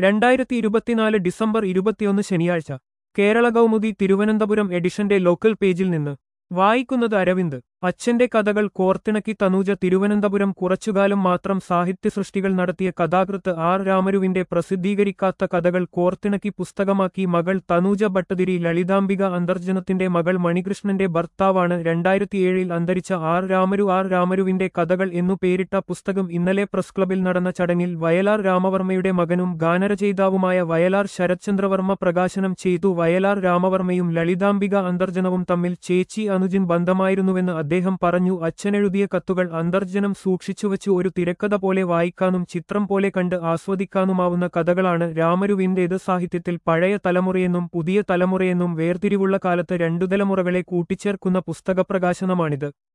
രണ്ടായിരത്തി ഇരുപത്തിനാല് ഡിസംബർ ഇരുപത്തിയൊന്ന് ശനിയാഴ്ച കേരള കൗമുദി തിരുവനന്തപുരം എഡിഷന്റെ ലോക്കൽ പേജിൽ നിന്ന് വായിക്കുന്നത് അരവിന്ദ് അച്ഛന്റെ കഥകൾ കോർത്തിണക്കി തനൂജ തിരുവനന്തപുരം കുറച്ചുകാലം മാത്രം സാഹിത്യ സൃഷ്ടികൾ നടത്തിയ കഥാകൃത്ത് ആർ രാമരുവിന്റെ പ്രസിദ്ധീകരിക്കാത്ത കഥകൾ കോർത്തിണക്കി പുസ്തകമാക്കി മകൾ തനൂജ ഭട്ടതിരി ലളിതാംബിക അന്തർജനത്തിന്റെ മകൾ മണികൃഷ്ണന്റെ ഭർത്താവാണ് രണ്ടായിരത്തിയേഴിൽ അന്തരിച്ച ആർ രാമരു ആർ രാമരുവിന്റെ കഥകൾ എന്നു പേരിട്ട പുസ്തകം ഇന്നലെ പ്രസ് ക്ലബിൽ നടന്ന ചടങ്ങിൽ വയലാർ രാമവർമ്മയുടെ മകനും ഗാനരചയിതാവുമായ വയലാർ ശരത്ചന്ദ്രവർമ്മ പ്രകാശനം ചെയ്തു വയലാർ രാമവർമ്മയും ലളിതാംബിക അന്തർജനവും തമ്മിൽ ചേച്ചി അനുജൻ ബന്ധമായിരുന്നുവെന്ന് അദ്ദേഹം പറഞ്ഞു അച്ഛനെഴുതിയ കത്തുകൾ അന്തർജനം സൂക്ഷിച്ചുവച്ചു ഒരു തിരക്കഥ പോലെ വായിക്കാനും ചിത്രം പോലെ കണ്ട് ആസ്വദിക്കാനുമാവുന്ന കഥകളാണ് രാമരുവിന്റേത് സാഹിത്യത്തിൽ പഴയ തലമുറയെന്നും പുതിയ തലമുറയെന്നും വേർതിരിവുള്ള കാലത്ത് രണ്ടു തലമുറകളെ കൂട്ടിച്ചേർക്കുന്ന പുസ്തകപ്രകാശനമാണിത്